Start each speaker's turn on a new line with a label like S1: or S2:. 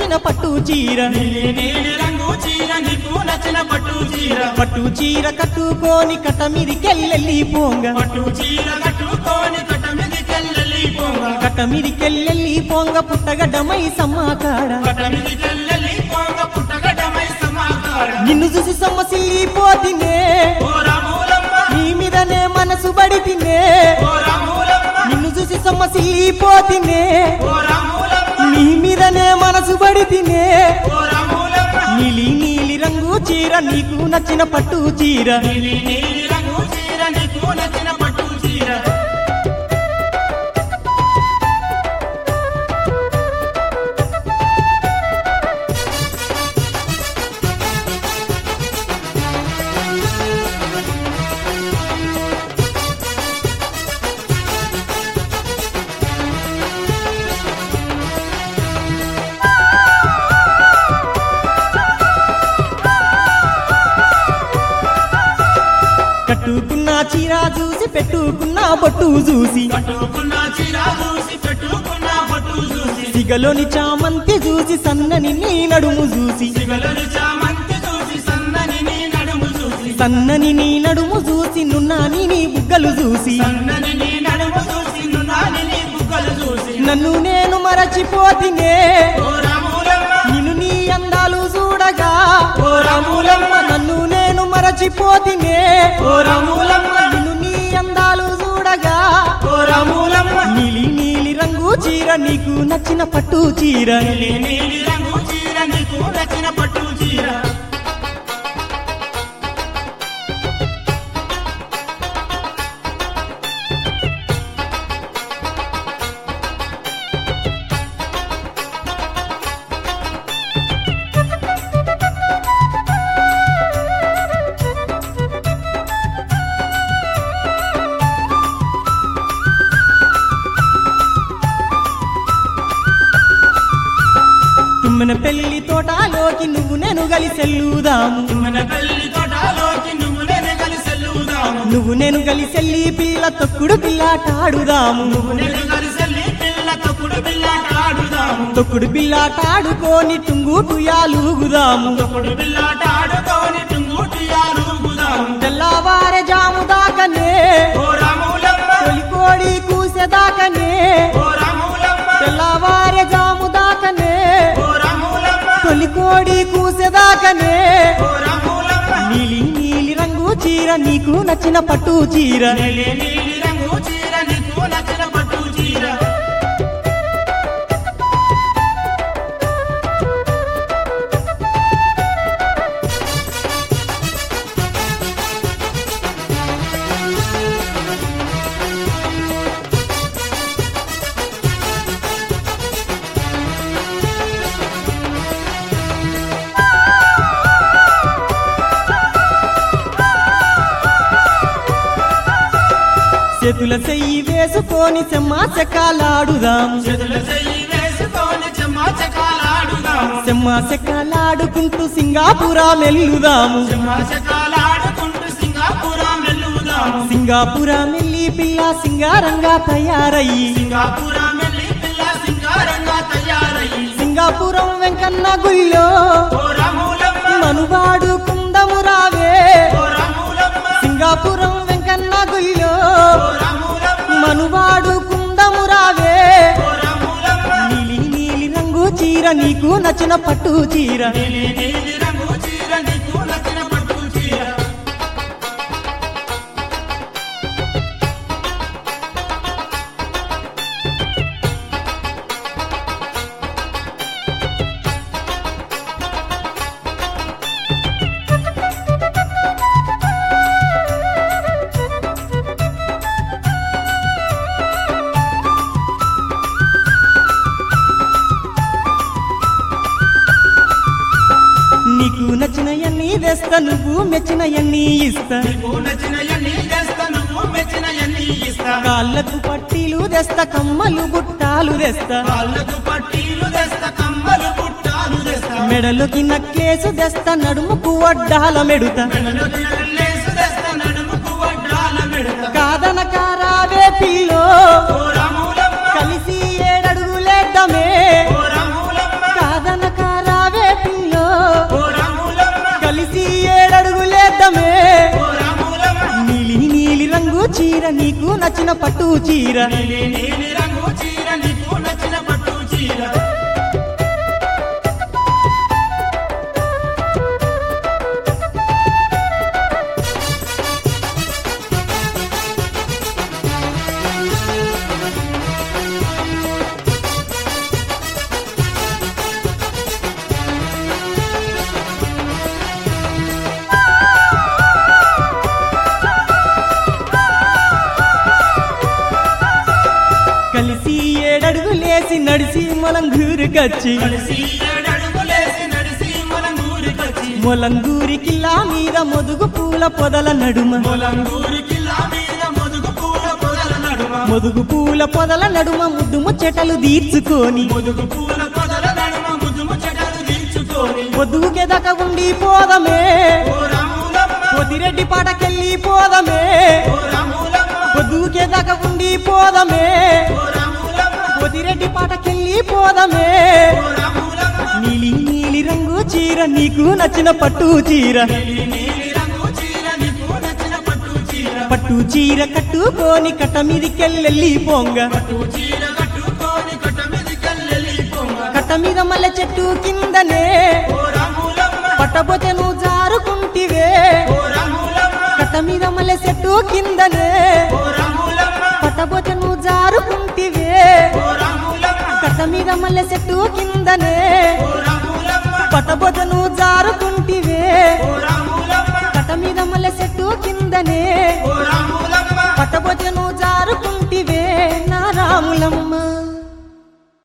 S1: నచ్చిన పట్టు చీర
S2: నీలి నీలి రంగు చీర నీకు నచ్చిన పట్టు చీర
S1: పట్టు చీర కట్టుకొని కట్ట మీదికెళ్ళెళ్ళి పోంగ
S2: పట్టు చీర కట్టుకొని కట్ట మీదికెళ్ళి పోంగ
S1: కట్ట మీదికెళ్ళెళ్ళి పోంగ పుట్టగడ్డమై సమ్మాకాడ
S2: కట్ట మీదికెళ్ళి పోంగ పుట్టగడ్డమై సమాకార
S1: నిన్ను చూసి సొమ్మసిల్లిపోతినే
S2: ఓ రామూలమ్మ
S1: నీ మీదనే మనసు పడితినే
S2: ఓ రామూలమ్మ
S1: నిన్ను చూసి సొమ్మసిల్లిపోతినే
S2: ఓ రామూలమ్మ
S1: నీ మీదనే మనసు పడితినే
S2: ఓ రామూలమ్మ
S1: నీలి నీలి రంగు చీర నీకు నచ్చిన పట్టు చీర
S2: నీలి నీలి రంగు చీర నీకు నచ్చిన పట్టు చీర
S1: కట్టుకున్న చీర చూసి పెట్టుకున్న బొట్టు చూసి
S2: కట్టుకున్న చీర చూసి పెట్టుకున్న పట్టు చూసి
S1: సిగలోని చామంతి చూసి సన్నని నీ నడుము చూసి
S2: సిగలను చామంతి చూసి సన్నని నీ నడుము చూసి
S1: సన్నని నీ నడుము చూసి నున్నాని నీ బుగ్గలు చూసి
S2: సన్నని నీ నడుము చూసి నున్నాని నీ బుగ్గలు చూసి
S1: నన్ను నేను మరచిపోతినే
S2: ఓ రామూలమ్మ
S1: నిన్ను నీ అందాలు చూడగా
S2: ఓ రామూలమ్మ
S1: నన్ను నేను మరచిపోతినే
S2: ఓ రామూలమ్మ
S1: నిన్ను నీ అందాలు చూడగా
S2: ఓ రామూలమ్మ
S1: నీలి నీలి రంగు చీర నీకు నచ్చిన పట్టు చీర
S2: నీలి నీలి రంగు చీర నీకు నచ్చిన పట్టు చీర
S1: తుమ్మిన పెళ్లి తోటలోకి నువ్వు నేను కలిసెల్లుదాము
S2: మన పెళ్లి తోటలోకి నువ్వు నేను కలిసి వెళ్ళుదాము
S1: నువ్వు నేను కలిసెల్లి పిల్ల తొక్కుడు పిల్లాటాడుదాము
S2: నేను కలిసి వెళ్ళి పిల్ల తొక్కుడు బిల్లాట ఆడుదాము
S1: తొక్కుడు పిల్లాటాడుకొని టుంగు టుయాలుగుదాము
S2: తొక్కుడు బిల్లాట ఆడుకొని టుంగుటియాలుగుదాము
S1: తెల్లవారే జాము దాకనే
S2: ఓ రామూలమ్మ
S1: తొలి కోడి కూసెదాకనే
S2: ఓ రామూలమ్మ
S1: తెల్లవారే జాము దాకనే
S2: ఓ రామూలమ్మ
S1: తొలి కోడి కూసెదాకనే
S2: ఓ రామూలమ్మ
S1: నీలి నీలి రంగు చీర నీకు నచ్చిన పట్టు చీర
S2: నీలి నీలి రంగు చీర నీకు నచ్చిన పట్టు చీర
S1: చేతుల చెయ్యి వేసుకొని చెమ్మా చెక్కాలాడుదాము
S2: చేతుల చెయ్యి వేసుకొని చెమ్మా చకాలాడుదాము
S1: చెమ్మా చెక్కాలాడుకుంటూ సింగాపురా మెల్లుదాము
S2: చెమ్మా చకాలాడుకుంటూ సింగాపురం వెళ్ళుదాము
S1: సింగాపురా మెల్లి పిల్ల సింగారంగా తయారయ్యి
S2: సింగాపురం వెళ్ళి పిల్ల సింగారంగా తయారయ్యి
S1: సింగాపురం వెంకన్న గుళ్ళో
S2: ఓ రామూలమ్మ
S1: మనువాడు కుందము రావే
S2: ఓ రామూలమ్మ
S1: సింగాపురం వెంకన్న గుళ్ళో
S2: ఓ రామూలమ్మ
S1: మనువాడు కుందము రావే
S2: ఓ రామూలమ్మ
S1: నీలి నీలి రంగు చీర నీకు నచ్చిన పట్టు చీర
S2: నీలి నీలి రంగు చీర నీకు నచ్చిన పట్టు చీర
S1: నీకు నచ్చిన ఎన్ని తెస్తా నువ్వు మెచ్చిన ఎన్ని ఇస్తా
S2: నీకు నచ్చిన ఎన్ని తెస్తా నువ్వు మెచ్చిన ఎన్ని ఇస్తా
S1: కాళ్ళకు పట్టీలు తెస్తా కమ్మలు బుట్టాలు తెస్తా
S2: కాళ్ళకు పట్టీలు తెస్తా కమ్మలు పుట్టాలు తెస్తా
S1: మెడలోకి నక్లేసు తెస్తా నడుముకు వడ్డాల మెడుతా
S2: మెడలోకి నల్లేసు తెస్తా నడుముకు వడ్డాల మెడతా
S1: కాదనకారావే పిల్లో
S2: ఓ రామూలమ్మ
S1: కలిసి ఏడడుగులేద్దామే
S2: ఓ రామూలమ్మ
S1: కాదనక నీకు నచ్చిన పట్టు చీర
S2: నీలి నీలి రంగు చీర నీకు నచ్చిన పట్టు చీర
S1: కలిసి ఏడడుగులేసి నడిసి మొలంగూరు కచ్చి
S2: కలిసి ఏడడుగులేసి నడిసి మన ఊరికొచ్చి
S1: మొలంగూరి కిల్లా మీద మొదుగు పూల పొదల నడుమ
S2: మొలంగూరి కిల్లా మీద మొదుగు పూల పొదల నడుమ
S1: మొదుగు పూల పొదల నడుమ ముద్దు ముచ్చటలు తీర్చుకొని
S2: ముదుగు పూల పొదల నడుమ ముదుము చెడలు దించుకొని
S1: పొద్దుకెదక ఉండి పోదమే
S2: ఓ రాములమ్మ
S1: పొదిరెడ్డి పాటకెళ్ళి పోదమే
S2: ఓ రాములమ్మ
S1: పొద్దుకెదక ఉండి పోదమే
S2: ఓ రాములమ్మ
S1: పొదిరెడ్డి పాటకెళ్ళి పోదమే
S2: ఓ రాములమ్మ
S1: నీలి నీలి రంగు చీర నీకు నచ్చిన పట్టు చీర
S2: నీలి నీలి రంగు చీర నీకు నచ్చిన పట్టు చీర
S1: పట్టు చీర కట్టుకొని కట్ట మీదికెళ్ళి పొంగ
S2: పట్టు చీర కట్టుకొని కట్ట మీదికెళ్ళి పొంగ
S1: కట్ట మీద మల్లె చెట్టు కిందనే
S2: ఓ రాములమ్మ
S1: పట్టబోతే నువ్వు జారుకుంటివే
S2: ఓ రాములమ్మ
S1: కట్ట మీద మల్లె చెట్టు కిందనే
S2: ఓ రాములమ్మ
S1: పట్టబోతే నువ్వు జారుకుంటివే
S2: ఓ రాములమ్మ
S1: కట్ట మీద మల్లె చెట్టు కిందనే
S2: ఓ రాములమ్మ
S1: పట్టబోతే నువ్వు జారుకుంటివే
S2: ఓ రాములమ్మ